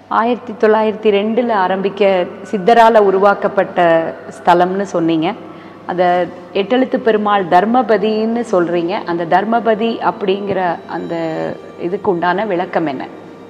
ஆயிரத்தி தொள்ளாயிரத்தி ரெண்டில் ஆரம்பிக்க சித்தரால உருவாக்கப்பட்ட ஸ்தலம்னு சொன்னீங்க அதை எட்டெழுத்து பெருமாள் தர்மபதின்னு சொல்றீங்க அந்த தர்மபதி அப்படிங்கிற அந்த இதுக்கு உண்டான விளக்கம் என்ன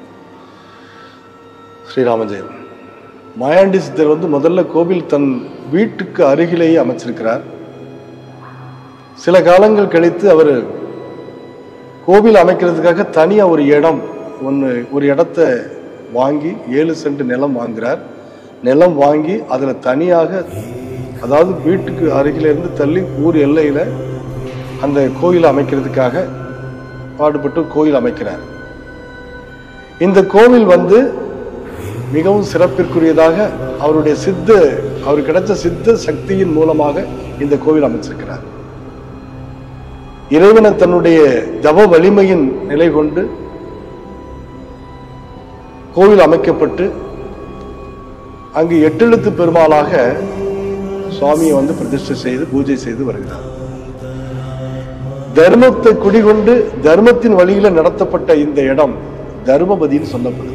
ஸ்ரீராமஜெயம் மாயாண்டி சித்தர் வந்து முதல்ல கோவில் தன் வீட்டுக்கு அருகிலேயே அமைச்சிருக்கிறார் சில காலங்கள் கழித்து அவர் கோவில் அமைக்கிறதுக்காக தனியாக ஒரு இடம் ஒன்று ஒரு இடத்த வாங்கி ஏழு சென்ட் நிலம் வாங்குறார் நிலம் வாங்கி அதில் தனியாக அதாவது வீட்டுக்கு அருகில இருந்து தள்ளி ஊர் எல்லையில் அந்த கோயில் அமைக்கிறதுக்காக பாடுபட்டு கோயில் அமைக்கிறார் இந்த கோவில் வந்து மிகவும் சிறப்பிற்குரியதாக அவருடைய சித்த அவர் கிடைச்ச சித்த சக்தியின் மூலமாக இந்த கோவில் அமைச்சிருக்கிறார் இறைவனை தன்னுடைய தவ வலிமையின் நிலை கொண்டு கோவில் அமைக்கப்பட்டு அங்கு எட்டெழுத்து பெருமாளாக சுவாமியை வந்து பிரதிஷ்டை செய்து பூஜை செய்து வருகிறார் தர்மத்தை குடிகொண்டு தர்மத்தின் வழியில நடத்தப்பட்ட இந்த இடம் தர்மபதின்னு சொல்லப்படுது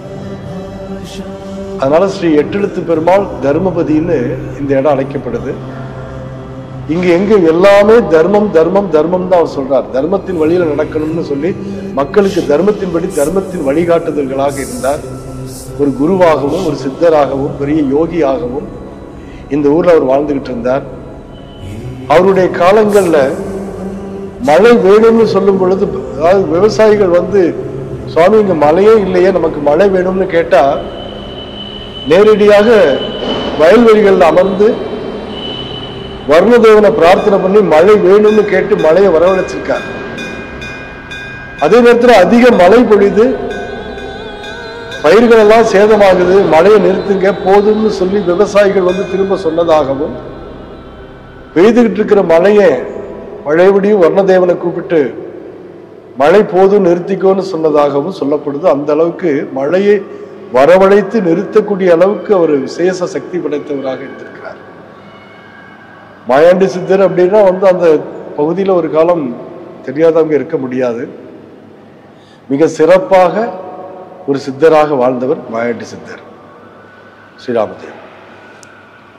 அதனால ஸ்ரீ எட்டெழுத்து பெருமாள் தர்மபதின்னு இந்த இடம் அழைக்கப்படுது இங்க எங்க எல்லாமே தர்மம் தர்மம் தர்மம் தான் அவர் சொல்றார் தர்மத்தின் வழியில நடக்கணும்னு சொல்லி மக்களுக்கு தர்மத்தின்படி தர்மத்தின் வழிகாட்டுதல்களாக இருந்தார் ஒரு குருவாகவும் ஒரு சித்தராகவும் பெரிய யோகியாகவும் இந்த ஊர்ல அவர் வாழ்ந்துகிட்டு இருந்தார் அவருடைய காலங்கள்ல மழை வேணும்னு சொல்லும் பொழுது அதாவது விவசாயிகள் வந்து சுவாமி இங்க மழையே இல்லையே நமக்கு மழை வேணும்னு கேட்டா நேரடியாக வயல்வெளிகளில் அமர்ந்து வர்ணதேவனை பிரார்த்தனை பண்ணி மழை வேணும்னு கேட்டு மழையை வரவழைச்சிருக்கார் அதே நேரத்தில் அதிக மழை பொழிது பயிர்கள் எல்லாம் சேதமாகுது மழையை நிறுத்துங்க போதும்னு சொல்லி விவசாயிகள் வந்து திரும்ப சொன்னதாகவும் பெய்துகிட்டு இருக்கிற மழையை மழைபடியும் வர்ணதேவனை கூப்பிட்டு மழை போதும் நிறுத்திக்கோன்னு சொன்னதாகவும் சொல்லப்படுது அந்த அளவுக்கு மழையை வரவழைத்து நிறுத்தக்கூடிய அளவுக்கு அவர் விசேஷ சக்தி படைத்தவராக இருந்திருக்கிறார் மாயாண்டி சித்தர் அப்படின்னா வந்து அந்த பகுதியில் ஒரு காலம் தெரியாதவங்க இருக்க முடியாது மிக சிறப்பாக ஒரு சித்தராக வாழ்ந்தவர் மாயாண்டி சித்தர் ஸ்ரீராமதேவ்